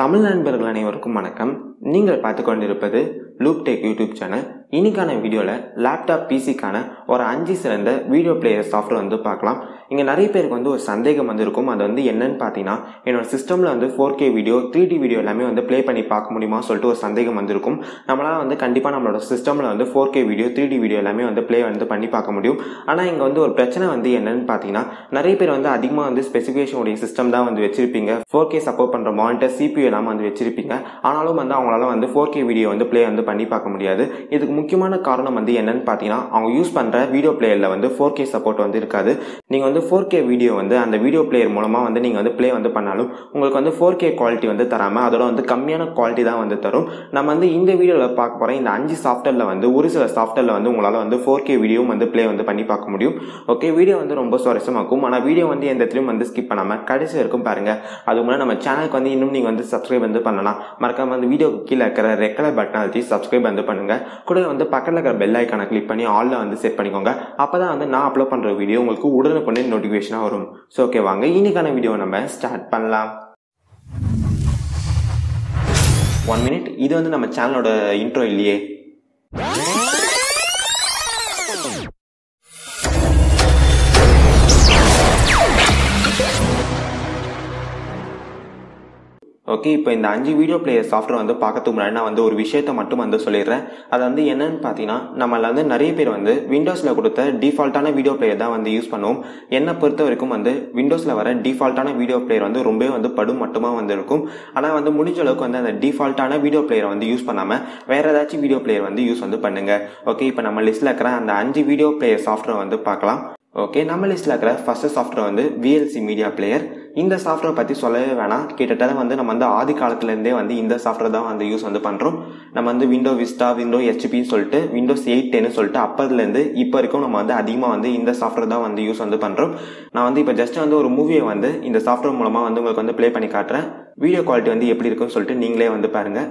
தமிழ் நண்பர்கள் அனைவருக்கும் வணக்கம் நீங்கள் பார்த்து கொண்டிருப்பது லூப் டெக் யூடியூப் சேனல் இன்னைக்கான வீடியோவில் லேப்டாப் பிசிக்கான ஒரு அஞ்சு சிறந்த வீடியோ பிளேயர் சாஃப்ட்வேர் வந்து பார்க்கலாம் இங்கே நிறைய பேருக்கு வந்து ஒரு சந்தேகம் வந்து இருக்கும் அது வந்து என்னன்னு பார்த்தீங்கன்னா என்னோட சிஸ்டமில் வந்து four K video three D video எல்லாமே வந்து ப்ளே பண்ணி பார்க்க முடியுமா சொல்லிட்டு ஒரு சந்தேகம் வந்திருக்கும் நம்மளால் வந்து கண்டிப்பாக நம்மளோட சிஸ்டமில் வந்து four K video three D video எல்லாமே வந்து ப்ளே வந்து பண்ணி பார்க்க முடியும் ஆனால் இங்கே வந்து ஒரு பிரச்சனை வந்து என்னன்னு பார்த்தீங்கன்னா நிறைய பேர் வந்து அதிகமாக வந்து ஸ்பெசிஃபிகேஷன் உடைய சிஸ்டம் தான் வந்து வச்சிருப்பீங்க ஃபோர் கே சப்போர்ட் பண்ணுற மானிட்டர் சிபியூ எல்லாம் வந்து வச்சிருப்பீங்க ஆனாலும் வந்து அவங்களால வந்து ஃபோர் கே வீடியோ வந்து ப்ளே வந்து பண்ணி பார்க்க முடியாது இதுக்கு முக்கியமான காரணம் வந்து என்னன்னு பார்த்தீங்கன்னா அவங்க யூஸ் பண்ணுற வீடியோ பிளேயரில் வந்து ஃபோர் கே சப்போர்ட் வந்து இருக்காது நீங்கள் வந்து ஃபோர் கே வீடியோ வந்து அந்த வீடியோ பிளேயர் மூலமாக வந்து நீங்கள் வந்து ப்ளே வந்து பண்ணாலும் உங்களுக்கு வந்து ஃபோர் கே குவாலிட்டி வந்து தராமல் அதோட வந்து கம்மியான குவாலிட்டி தான் வந்து தரும் நம்ம வந்து இந்த வீடியோவில் பார்க்க போகிற இந்த அஞ்சு சாஃப்ட்வேரில் வந்து ஒரு சில சாஃப்ட்வேரில் வந்து உங்களால் வந்து ஃபோர் கே வீடியோவும் வந்து ப்ளே வந்து பண்ணி பார்க்க முடியும் ஓகே வீடியோ வந்து ரொம்ப சுவாரஸ்யமாக்கும் ஆனால் வீடியோ வந்து எந்த இடத்துலையும் வந்து ஸ்கிப் பண்ணாமல் கடைசி வரைக்கும் பாருங்கள் அதுக்கு முன்னாடி நம்ம சேனலுக்கு வந்து இன்னும் நீங்கள் வந்து சப்ஸ்கிரைப் வந்து பண்ணலாம் மறக்காம வந்து வீடியோ கீழே இருக்கிற ரெட் கலர் பட்டன் அழுத்தி சப்ஸ்கிரைப் வந்து பண்ணுங்க கூட வந்து பக்கத்தில் இருக்கிற பெல் ஐக்கானை கிளிக் பண்ணி ஆல்ல வந்து செட் பண்ணிக்கோங்க அப்போ தான் வந்து நான் அப்லோட் பண்ணுற வீடியோ உங்களுக்கு உடனுக்குடனே நோட்டிஃபிகேஷனாக வரும் ஸோ ஓகே வாங்க இன்னைக்கான வீடியோ நம்ம ஸ்டார்ட் பண்ணலாம் ஒன் மினிட் இது வந்து நம்ம சேனலோட இன்ட்ரோ இல்லையே ஓகே இப்போ இந்த அஞ்சு வீடியோ பிளேயர் சாஃப்ட்வேர் வந்து பார்க்கறதுக்கு முன்னாடி நான் வந்து ஒரு விஷயத்தை மட்டும் வந்து சொல்லிடுறேன் அது வந்து என்னன்னு பார்த்தீங்கன்னா நம்மள வந்து நிறைய பேர் வந்து விண்டோஸில் கொடுத்த டிஃபால்ட்டான வீடியோ பிளேயர் தான் வந்து யூஸ் பண்ணுவோம் என்னை பொறுத்த வரைக்கும் வந்து விண்டோஸில் வர டிஃபால்ட்டான வீடியோ பிளேயர் வந்து ரொம்பவே வந்து படும் மட்டுமா வந்து இருக்கும் ஆனால் வந்து முடிஞ்ச அளவுக்கு வந்து அந்த டிஃபால்ட்டான வீடியோ பிளேயரை வந்து யூஸ் பண்ணாமல் வேற ஏதாச்சும் வீடியோ பிளேயர் வந்து யூஸ் வந்து பண்ணுங்க ஓகே இப்போ நம்ம லிஸ்ட்டில் இருக்கிற அந்த அஞ்சு வீடியோ பிளேயர் சாஃப்ட்வேர் வந்து பார்க்கலாம் ஓகே நம்ம லிஸ்ட்டில் இருக்கிற ஃபர்ஸ்ட் சாஃப்ட்வேர் வந்து விஎல்சி மீடியா பிளேயர் இந்த சாஃப்ட்வேர் பற்றி சொல்லவே வேணாம் கிட்டத்தட்ட வந்து நம்ம வந்து ஆதி காலத்துலேருந்தே வந்து இந்த சாஃப்ட்வேர் தான் வந்து யூஸ் வந்து பண்ணுறோம் நம்ம வந்து விண்டோ விஸ்டா விண்டோ ஹெச்பின்னு சொல்லிட்டு விண்டோஸ் எயிட் டென்னு சொல்லிட்டு அப்போதுலேருந்து இப்போ வரைக்கும் நம்ம வந்து அதிகமாக வந்து இந்த சாஃப்ட்வேர் தான் வந்து யூஸ் வந்து பண்ணுறோம் நான் வந்து இப்போ ஜஸ்ட் வந்து ஒரு மூவியை வந்து இந்த சாஃப்ட்வேர் மூலமாக வந்து உங்களுக்கு வந்து ப்ளே பண்ணி காட்டுறேன் வீடியோ குவாலிட்டி வந்து எப்படி இருக்குன்னு சொல்லிட்டு நீங்களே வந்து பாருங்கள்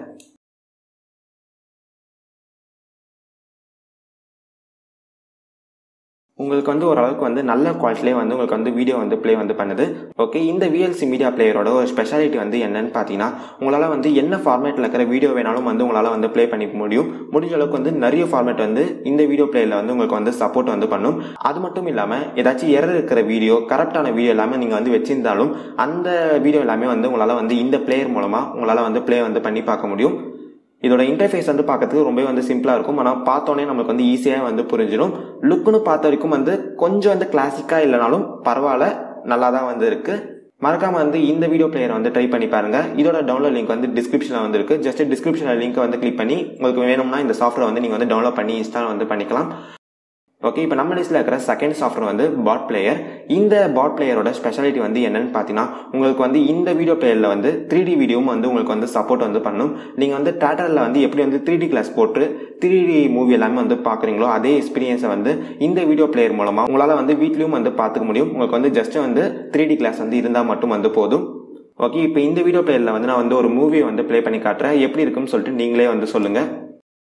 உங்களுக்கு வந்து ஓரளவுக்கு வந்து நல்ல குவாலிட்டிலே வந்து உங்களுக்கு வந்து வீடியோ வந்து ப்ளே வந்து பண்ணுது ஓகே இந்த விஎல்சி மீடியா பிளேயரோட ஒரு ஸ்பெஷாலிட்டி வந்து என்னன்னு பார்த்தீங்கன்னா உங்களால் வந்து என்ன ஃபார்மேட்டில் இருக்கிற வீடியோ வேணாலும் வந்து உங்களால் வந்து ப்ளே பண்ணிக்க முடியும் முடிஞ்ச அளவுக்கு வந்து நிறைய ஃபார்மேட் வந்து இந்த வீடியோ பிளேயரில் வந்து உங்களுக்கு வந்து சப்போர்ட் வந்து பண்ணும் அது மட்டும் இல்லாமல் ஏதாச்சும் எரர் இருக்கிற வீடியோ கரெக்டான வீடியோ எல்லாமே நீங்கள் வந்து வச்சிருந்தாலும் அந்த வீடியோ எல்லாமே வந்து உங்களால் வந்து இந்த பிளேயர் மூலமாக உங்களால் வந்து ப்ளே வந்து பண்ணி பார்க்க முடியும் இதோட இன்டர்ஃபேஸ் வந்து பார்க்கறதுக்கு ரொம்பவே வந்து சிம்பிளாக இருக்கும் ஆனால் பார்த்தோன்னே நம்மளுக்கு வந்து ஈஸியாக வந்து புரிஞ்சிடும் லுக்குன்னு பார்த்த வரைக்கும் வந்து கொஞ்சம் வந்து கிளாசிக்காக இல்லைனாலும் பரவாயில்ல நல்லா தான் வந்து இருக்கு மறக்காம வந்து இந்த வீடியோ பிளேயரை வந்து ட்ரை பண்ணி பாருங்க இதோட டவுன்லோட் லிங்க் வந்து டிஸ்கிரிப்ஷனில் வந்து இருக்கு ஜஸ்ட் டிஸ்கிரிப்ஷனில் லிங்க் வந்து கிளிக் பண்ணி உங்களுக்கு வேணும்னா இந்த சாஃப்ட்வேர் வந்து நீங்கள் வந்து டவுன்லோட் பண்ணி இன்ஸ்டால் வந்து பண்ணிக்கலாம் ஓகே இப்போ நம்ம லிஸ்ட்டில் இருக்கிற செகண்ட் சாஃப்ட்வேர் வந்து பாட் பிளேயர் இந்த பாட் பிளேயரோட ஸ்பெஷாலிட்டி வந்து என்னன்னு பார்த்தீங்கன்னா உங்களுக்கு வந்து இந்த வீடியோ பிளேயரில் வந்து த்ரீ டி வீடியோவும் வந்து உங்களுக்கு வந்து சப்போர்ட் வந்து பண்ணும் நீங்கள் வந்து தேட்டரில் வந்து எப்படி வந்து த்ரீ டி கிளாஸ் போட்டு த்ரீ டி மூவி எல்லாமே வந்து பார்க்குறீங்களோ அதே எக்ஸ்பீரியன்ஸை வந்து இந்த வீடியோ பிளேயர் மூலமாக உங்களால் வந்து வீட்லேயும் வந்து பார்த்துக்க முடியும் உங்களுக்கு வந்து ஜஸ்ட் வந்து த்ரீ டி கிளாஸ் வந்து இருந்தால் மட்டும் வந்து போதும் ஓகே இப்போ இந்த வீடியோ பிளேயரில் வந்து நான் வந்து ஒரு மூவியை வந்து ப்ளே பண்ணி காட்டுறேன் எப்படி இருக்குன்னு சொல்லிட்டு நீங்களே வந்து சொல்லுங்கள்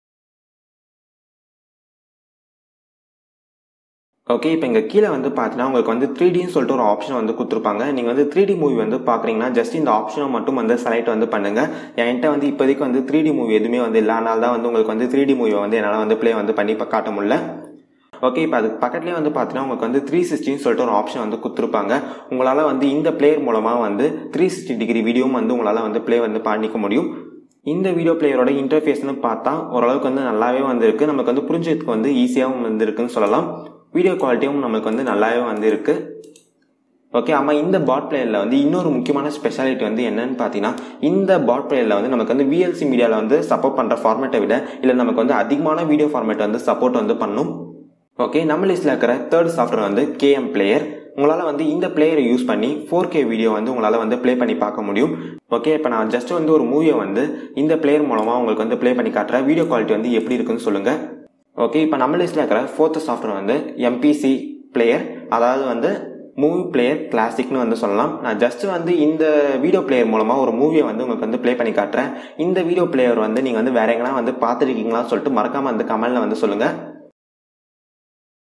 ஓகே இப்போ இங்கே கீழே வந்து பார்த்தீங்கன்னா உங்களுக்கு வந்து த்ரீ டின்னு சொல்லிட்டு ஒரு ஆப்ஷன் வந்து கொடுத்துருப்பாங்க நீங்கள் வந்து த்ரீ டி மூவி வந்து பார்க்குறீங்கன்னா ஜஸ்ட் இந்த ஆப்ஷனை மட்டும் வந்து செலக்ட் வந்து பண்ணுங்க என்கிட்ட வந்து இப்போதைக்கு வந்து த்ரீ டி மூவி எதுவுமே வந்து இல்லை அதனால தான் வந்து உங்களுக்கு வந்து த்ரீ டி மூவியை வந்து என்னால் வந்து ப்ளே வந்து பண்ணி காட்ட முடியல ஓகே இப்போ அதுக்கு பக்கத்துலேயே வந்து பார்த்தீங்கன்னா உங்களுக்கு வந்து த்ரீ சிக்ஸ்டின்னு சொல்லிட்டு ஒரு ஆப்ஷன் வந்து கொடுத்துருப்பாங்க உங்களால் வந்து இந்த பிளேயர் மூலமாக வந்து த்ரீ சிக்ஸ்டி டிகிரி வீடியோவும் வந்து உங்களால் வந்து ப்ளே வந்து பண்ணிக்க முடியும் இந்த வீடியோ பிளேயரோட இன்டர்ஃபேஸ்னு பார்த்தா ஓரளவுக்கு வந்து நல்லாவே வந்திருக்கு நமக்கு வந்து புரிஞ்சதுக்கு வந்து ஈஸியாகவும் வந்துருக்குன்னு சொல்லலாம் வீடியோ குவாலிட்டியும் நம்மளுக்கு வந்து நல்லாவே வந்து இருக்கு ஓகே ஆமாம் இந்த பாட் பிளேயரில் வந்து இன்னொரு முக்கியமான ஸ்பெஷாலிட்டி வந்து என்னன்னு பார்த்தீங்கன்னா இந்த பாட் பிளேயரில் வந்து நமக்கு வந்து விஎல்சி மீடியாவில் வந்து சப்போர்ட் பண்ணுற ஃபார்மேட்டை விட இல்லை நமக்கு வந்து அதிகமான வீடியோ ஃபார்மேட் வந்து சப்போர்ட் வந்து பண்ணும் ஓகே நம்ம லிஸ்ட்டில் இருக்கிற தேர்ட் சாஃப்ட்வேர் வந்து கேஎம் பிளேயர் உங்களால் வந்து இந்த பிளேயரை யூஸ் பண்ணி ஃபோர் கே வீடியோ வந்து உங்களால் வந்து ப்ளே பண்ணி பார்க்க முடியும் ஓகே இப்போ நான் ஜஸ்ட் வந்து ஒரு மூவியை வந்து இந்த பிளேயர் மூலமாக உங்களுக்கு வந்து ப்ளே பண்ணி காட்டுறேன் வீடியோ குவாலிட்டி வந்து எப்படி இருக்குன்னு சொல்லுங்கள் ஓகே இப்போ நம்ம லிஸ்ட்டில் இருக்கிற ஃபோர்த்து சாஃப்ட்வேர் வந்து எம்பிசி பிளேயர் அதாவது வந்து மூவி பிளேயர் கிளாசிக்னு வந்து சொல்லலாம் நான் ஜஸ்ட் வந்து இந்த வீடியோ பிளேயர் மூலமாக ஒரு மூவியை வந்து உங்களுக்கு வந்து ப்ளே பண்ணி காட்டுறேன் இந்த வீடியோ பிளேயர் வந்து நீங்கள் வந்து வேற எங்கன்னா வந்து பார்த்துருக்கீங்களான்னு சொல்லிட்டு மறக்காமல் அந்த கமெண்ட்டில் வந்து சொல்லுங்கள்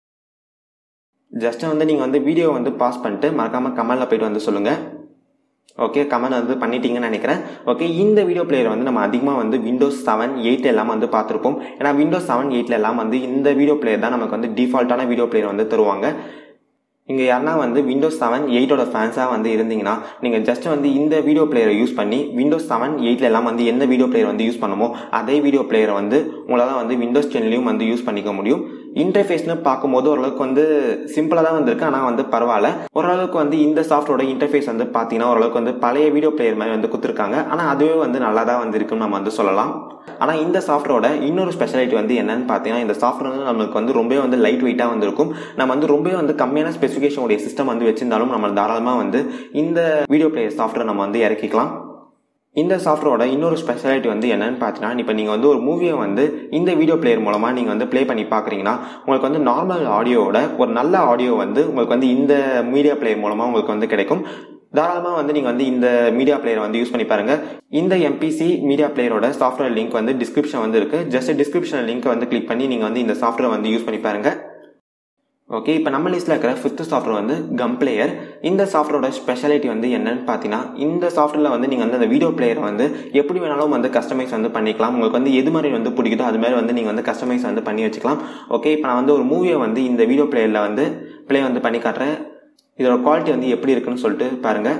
ஜஸ்ட் வந்து நீங்கள் வந்து வீடியோ வந்து பாஸ் பண்ணிட்டு மறக்காமல் கமெண்டில் போயிட்டு வந்து சொல்லுங்கள் ஓகே கமெண்ட் வந்து பண்ணிட்டீங்கன்னு நினைக்கிறேன் ஓகே இந்த வீடியோ பிளேயர் வந்து நம்ம அதிகமாக வந்து விண்டோஸ் செவன் எயிட் எல்லாம் வந்து பார்த்துருப்போம் ஏன்னா விண்டோஸ் செவன் எயிட்ல எல்லாம் வந்து இந்த வீடியோ பிளேயர் தான் நமக்கு வந்து டிஃபால்ட்டான வீடியோ பிளேயர் வந்து தருவாங்க இங்கே யாருனா வந்து விண்டோஸ் செவன் எயிட்டோட ஃபேன்ஸாக வந்து இருந்தீங்கன்னா நீங்கள் ஜஸ்ட் வந்து இந்த வீடியோ பிளேயரை யூஸ் பண்ணி விண்டோஸ் செவன் எயிட்ல எல்லாம் வந்து எந்த வீடியோ பிளேயர் வந்து யூஸ் பண்ணுமோ அதே வீடியோ பிளேயரை வந்து உங்களால் வந்து விண்டோஸ் டென்லையும் வந்து யூஸ் பண்ணிக்க முடியும் இன்டர்ஃபேஸ்னு பார்க்கும்போது ஓரளவுக்கு வந்து சிம்பிளாக தான் வந்திருக்கு ஆனால் வந்து பரவாயில்ல ஓரளவுக்கு வந்து இந்த சாஃப்ட்வேரோட இன்டர்ஃபேஸ் வந்து பார்த்தீங்கன்னா ஓரளவுக்கு வந்து பழைய வீடியோ பிளேயர் மாதிரி வந்து கொடுத்துருக்காங்க ஆனால் அதுவே வந்து நல்லா தான் வந்திருக்குன்னு நம்ம வந்து சொல்லலாம் ஆனால் இந்த சாஃப்ட்வேரோட இன்னொரு ஸ்பெஷாலிட்டி வந்து என்னன்னு பார்த்தீங்கன்னா இந்த சாஃப்ட்வேர் வந்து நம்மளுக்கு வந்து ரொம்பவே வந்து லைட் வெயிட்டாக வந்திருக்கும் நம்ம வந்து ரொம்பவே வந்து கம்மியான ஸ்பெசிஃபிகேஷன் உடைய சிஸ்டம் வந்து வச்சிருந்தாலும் நம்ம தாராளமாக வந்து இந்த வீடியோ பிளேயர் சாஃப்ட்வேர் நம்ம வந்து இறக்கிக்கலாம் இந்த சாஃப்ட்வேரோட இன்னொரு ஸ்பெஷாலிட்டி வந்து என்னன்னு பார்த்தீங்கன்னா இப்போ நீங்கள் வந்து ஒரு மூவியை வந்து இந்த வீடியோ பிளேயர் மூலமாக நீங்கள் வந்து ப்ளே பண்ணி பார்க்குறீங்கன்னா உங்களுக்கு வந்து நார்மல் ஆடியோவோட ஒரு நல்ல ஆடியோ வந்து உங்களுக்கு வந்து இந்த மீடியா பிளேயர் மூலமாக உங்களுக்கு வந்து கிடைக்கும் தாராளமாக வந்து நீங்கள் வந்து இந்த மீடியா பிளேயர் வந்து யூஸ் பண்ணி பாருங்க இந்த எம்பிசி மீடியா பிளேயரோட சாஃப்ட்வேர் லிங்க் வந்து டிஸ்கிரிப்ஷன் வந்து இருக்கு ஜஸ்ட் டிஸ்கிரிப்ஷன் லிங்க் வந்து கிளிக் பண்ணி நீங்கள் வந்து இந்த சாஃப்ட்வேர் வந்து யூஸ் பண்ணி பாருங்க ஓகே இப்போ நம்ம லிஸ்ட்டில் இருக்கிற ஃபிஃப்த் சாஃப்ட்வேர் வந்து கம் பிளேயர் இந்த சாஃப்ட்வேரோட ஸ்பெஷாலிட்டி வந்து என்னன்னு பார்த்தீங்கன்னா இந்த சாஃப்ட்வேரில் வந்து நீங்கள் வந்து அந்த வீடியோ பிளேயர் வந்து எப்படி வேணாலும் வந்து கஸ்டமைஸ் வந்து பண்ணிக்கலாம் உங்களுக்கு வந்து எது மாதிரி வந்து பிடிக்குதோ அது மாதிரி வந்து நீங்கள் வந்து கஸ்டமைஸ் வந்து பண்ணி வச்சுக்கலாம் ஓகே இப்போ நான் வந்து ஒரு மூவியை வந்து இந்த வீடியோ பிளேயரில் வந்து ப்ளே வந்து பண்ணி காட்டுறேன் இதோட குவாலிட்டி வந்து எப்படி இருக்குன்னு சொல்லிட்டு பாருங்கள்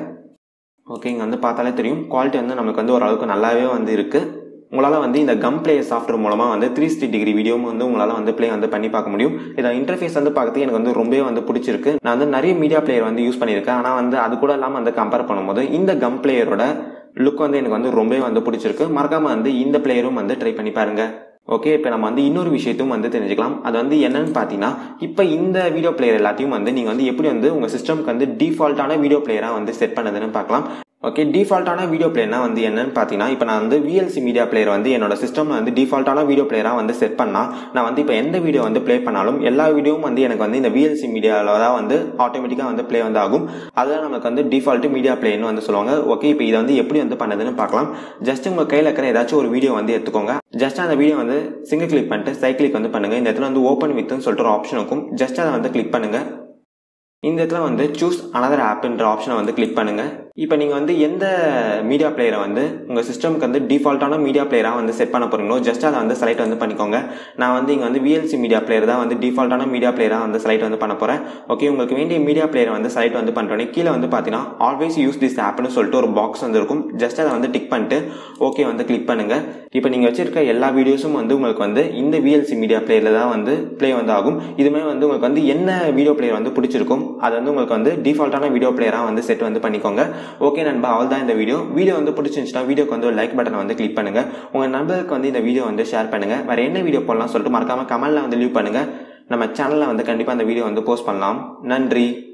ஓகே இங்கே வந்து பார்த்தாலே தெரியும் குவாலிட்டி வந்து நமக்கு வந்து ஓரளவுக்கு நல்லாவே வந்து இருக்குது உங்களால் வந்து இந்த கம் பிளேயர் சாஃப்ட்வேர் மூலமாக வந்து த்ரீ சிக்ஸ்டி டிகிரி வீடியோவும் வந்து உங்களால் வந்து ப்ளே வந்து பண்ணி பார்க்க முடியும் இதை இன்டர்ஃபேஸ் வந்து பார்க்கறதுக்கு எனக்கு வந்து ரொம்பவே வந்து பிடிச்சிருக்கு நான் வந்து நிறைய மீடியா பிளேயர் வந்து யூஸ் பண்ணியிருக்கேன் ஆனால் வந்து அது கூட இல்லாமல் வந்து கம்பேர் பண்ணும்போது இந்த கம் பிளேயரோட லுக் வந்து எனக்கு வந்து ரொம்பவே வந்து பிடிச்சிருக்கு மறக்காமல் வந்து இந்த பிளேயரும் வந்து ட்ரை பண்ணி பாருங்க ஓகே இப்போ நம்ம வந்து இன்னொரு விஷயத்தையும் வந்து தெரிஞ்சுக்கலாம் அது வந்து என்னன்னு பார்த்தீங்கன்னா இப்போ இந்த வீடியோ பிளேயர் எல்லாத்தையும் வந்து நீங்கள் வந்து எப்படி வந்து உங்கள் சிஸ்டம்க்கு வந்து டிஃபால்ட்டான வீடியோ பிளேயராக வந்து செட் பண்ணதுன்னு பார்க்கலாம் ஓகே டிஃபால்ட்டான வீடியோ பிளேயர்னா வந்து என்னன்னு பார்த்தீங்கன்னா இப்போ நான் வந்து விஎல்சி மீடியா பிளேயர் வந்து என்னோட சிஸ்டமில் வந்து டிஃபால்ட்டான வீடியோ பிளேயராக வந்து செட் பண்ணால் நான் வந்து இப்போ எந்த வீடியோ வந்து ப்ளே பண்ணாலும் எல்லா வீடியோவும் வந்து எனக்கு வந்து இந்த விஎல்சி மீடியாவில் தான் வந்து ஆட்டோமேட்டிக்காக வந்து ப்ளே வந்து ஆகும் அதுதான் நமக்கு வந்து டிஃபால்ட் மீடியா பிளேயர்னு வந்து சொல்லுவாங்க ஓகே இப்போ இதை வந்து எப்படி வந்து பண்ணதுன்னு பார்க்கலாம் ஜஸ்ட் உங்கள் கையில் இருக்கிற ஏதாச்சும் ஒரு வீடியோ வந்து எடுத்துக்கோங்க ஜஸ்ட் அந்த வீடியோ வந்து சிங்கிள் கிளிக் பண்ணிட்டு சைக்கிளிக் வந்து பண்ணுங்க இந்த இடத்துல வந்து ஓப்பன் வித்னு சொல்லிட்டு ஒரு ஆப்ஷன் இருக்கும் ஜஸ்ட் அதை வந்து கிளிக் பண்ணுங்க இந்த இடத்துல வந்து சூஸ் அனதர் ஆப்ன்ற ஆப்ஷனை வந்து கிளிக் பண்ணுங்க இப்போ நீங்கள் வந்து எந்த மீடியா பிளேயரை வந்து உங்கள் சிஸ்டம்க்கு வந்து டிஃபால்ட்டான மீடியா பிளேயராக வந்து செட் பண்ண போறீங்களோ ஜஸ்ட் அதை வந்து செலக்ட் வந்து பண்ணிக்கோங்க நான் வந்து இங்கே வந்து விஎல்சி மீடியா பிளேயர் தான் வந்து டிஃபால்ட்டான மீடியா பிளேயராக வந்து செலக்ட் வந்து பண்ண போகிறேன் ஓகே உங்களுக்கு வேண்டிய மீடியா பிளேயரை வந்து செலக்ட் வந்து பண்ணுறோன்னே கீழே வந்து பார்த்தீங்கன்னா ஆல்வேஸ் யூஸ் திஸ் ஆப்னு சொல்லிட்டு ஒரு பாக்ஸ் வந்து இருக்கும் ஜஸ்ட் அதை வந்து டிக் பண்ணிட்டு ஓகே வந்து கிளிக் பண்ணுங்க இப்போ நீங்கள் வச்சிருக்க எல்லா வீடியோஸும் வந்து உங்களுக்கு வந்து இந்த விஎல்சி மீடியா பிளேயரில் தான் வந்து ப்ளே வந்து ஆகும் இதுமே வந்து உங்களுக்கு வந்து என்ன வீடியோ பிளேயர் வந்து பிடிச்சிருக்கும் அது வந்து உங்களுக்கு வந்து டிஃபால்ட்டான வீடியோ பிளேயராக வந்து செட் வந்து பண்ணிக்கோங்க ஓகே நண்பா அவள் தான் இந்த வீடியோ வீடியோ வந்து பிடிச்சிருந்துச்சுன்னா வீடியோக்கு வந்து ஒரு லைக் பட்டனை வந்து கிளிக் பண்ணுங்க உங்க நண்பருக்கு வந்து இந்த வீடியோ வந்து ஷேர் பண்ணுங்க வேற என்ன வீடியோ போடலாம் சொல்லிட்டு மறக்காம கமெண்ட்ல வந்து லீவ் பண்ணுங்க நம்ம சேனல்ல வந்து கண்டிப்பா அந்த வீடியோ வந்து போஸ்ட் பண்ணலாம் நன்றி